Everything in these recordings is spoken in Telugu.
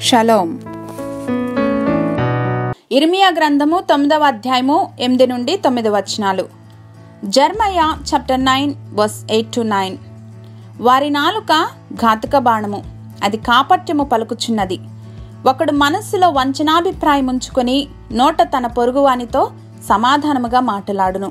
షలోం ఇర్మియా గ్రంథము తొమ్మిదవ అధ్యాయము ఎనిమిది నుండి తొమ్మిది వచనాలు Jeremiah chapter nine verse eight to nine వారి నాలుక ఘాతుక బాణము అది కాపట్యము పలుకుచున్నది ఒకడు మనస్సులో వంచనాభిప్రాయం ఉంచుకొని నోట తన పొరుగువానితో సమాధానముగా మాట్లాడును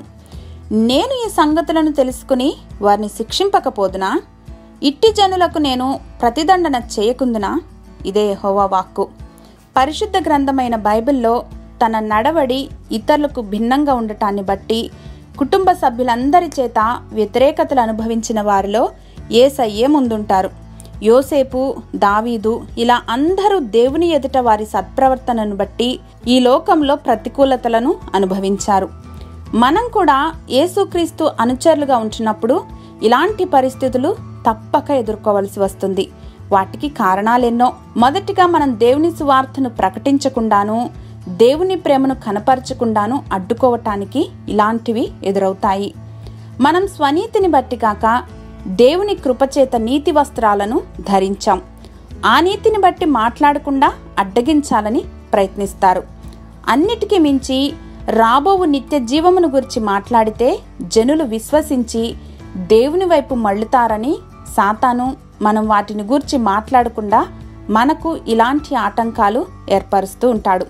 నేను ఈ సంగతులను తెలుసుకుని వారిని శిక్షింపకపోదునా ఇట్టి జనులకు నేను ప్రతిదండన చేయకుందునా ఇదే హోవా వాక్కు పరిశుద్ధ గ్రంథమైన బైబిల్లో తన నడవడి ఇతరులకు భిన్నంగా ఉండటాన్ని బట్టి కుటుంబ సభ్యులందరి చేత వ్యతిరేకతలు అనుభవించిన వారిలో ఏసయ్యే ముందుంటారు యోసేపు దావీదు ఇలా అందరూ దేవుని ఎదుట వారి సత్ప్రవర్తనను బట్టి ఈ లోకంలో ప్రతికూలతలను అనుభవించారు మనం కూడా యేసుక్రీస్తు అనుచరులుగా ఉంటున్నప్పుడు ఇలాంటి పరిస్థితులు తప్పక ఎదుర్కోవలసి వస్తుంది వాటికి కారణాలెన్నో మొదటిగా మనం దేవుని సువార్తను ప్రకటించకుండాను దేవుని ప్రేమను కనపరచకుండాను అడ్డుకోవటానికి ఇలాంటివి ఎదురవుతాయి మనం స్వనీతిని బట్టి కాక దేవుని కృపచేత నీతి వస్త్రాలను ధరించాం ఆ నీతిని బట్టి మాట్లాడకుండా అడ్డగించాలని ప్రయత్నిస్తారు అన్నిటికీ మించి రాబోవు నిత్య జీవమును గురించి మాట్లాడితే జనులు విశ్వసించి దేవుని వైపు మళ్ళుతారని సాతాను మనం వాటిని గూర్చి మాట్లాడకుండా మనకు ఇలాంటి ఆటంకాలు ఏర్పరుస్తూ ఉంటాడు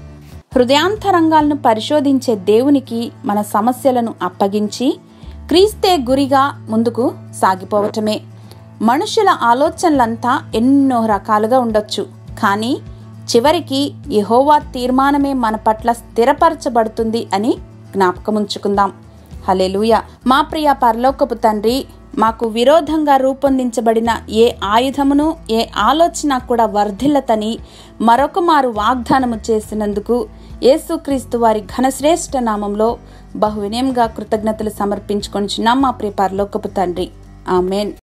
హృదయాంతరంగాలను పరిశోధించే దేవునికి మన సమస్యలను అప్పగించి క్రీస్తే గురిగా ముందుకు సాగిపోవటమే మనుషుల ఆలోచనలంతా ఎన్నో రకాలుగా ఉండొచ్చు కానీ చివరికి యెహోవా తీర్మానమే మన పట్ల స్థిరపరచబడుతుంది అని జ్ఞాపకముంచుకుందాం హలెలూయ మా ప్రియ పరలోకపు తండ్రి మాకు విరోధంగా రూపొందించబడిన ఏ ఆయుధమును ఏ ఆలోచన కూడా వర్ధిల్లతని మరొక మారు వాగ్దానము చేసినందుకు యేసుక్రీస్తు వారి ఘనశ్రేష్ఠ నామంలో బహు వినయంగా కృతజ్ఞతలు సమర్పించుకొని మా ప్రియ పరలోకపు తండ్రి ఆమెన్